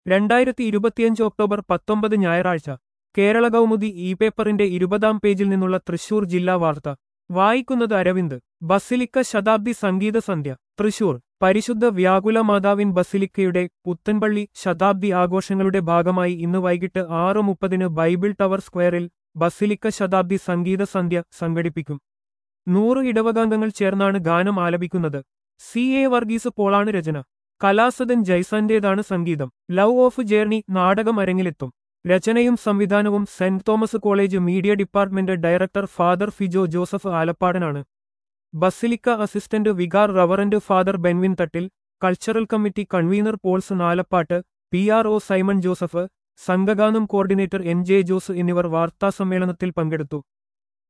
രണ്ടായിരത്തി ഇരുപത്തിയഞ്ച് ഒക്ടോബർ പത്തൊമ്പത് ഞായറാഴ്ച കേരള കൗമുദി ഇ പേപ്പറിന്റെ ഇരുപതാം പേജിൽ നിന്നുള്ള തൃശൂർ ജില്ലാ വാർത്ത വായിക്കുന്നത് അരവിന്ദ് ബസിലിക്ക ശതാബ്ദി സംഗീത സന്ധ്യ തൃശൂർ പരിശുദ്ധ വ്യാകുല മാതാവിൻ ബസിലിക്കയുടെ പുത്തൻപള്ളി ശതാബ്ദി ആഘോഷങ്ങളുടെ ഭാഗമായി ഇന്ന് വൈകിട്ട് ആറ് മുപ്പതിന് ബൈബിൾ ടവർ സ്ക്വയറിൽ ബസിലിക്ക ശതാബ്ദി സംഗീത സന്ധ്യ സംഘടിപ്പിക്കും നൂറ് ഇടവകാംഗങ്ങൾ ചേർന്നാണ് ഗാനം ആലപിക്കുന്നത് സി എ വർഗീസ് പോളാണ് രചന കലാസദൻ ജയ്സന്റേതാണ് സംഗീതം ലവ് ഓഫ് ജേർണി നാടകം അരങ്ങിലെത്തും രചനയും സംവിധാനവും Saint Thomas college media department director father Fijo Joseph ആലപ്പാടനാണ് basilica assistant vicar reverend father Benvin Thattil cultural committee convener Pauls Nalappat P R O Simon Joseph സംഘഗാനം കോർഡിനേറ്റർ എൻ ജെ ജോസ് എന്നിവർ വാർത്താസമ്മേളനത്തിൽ പങ്കെടുത്തു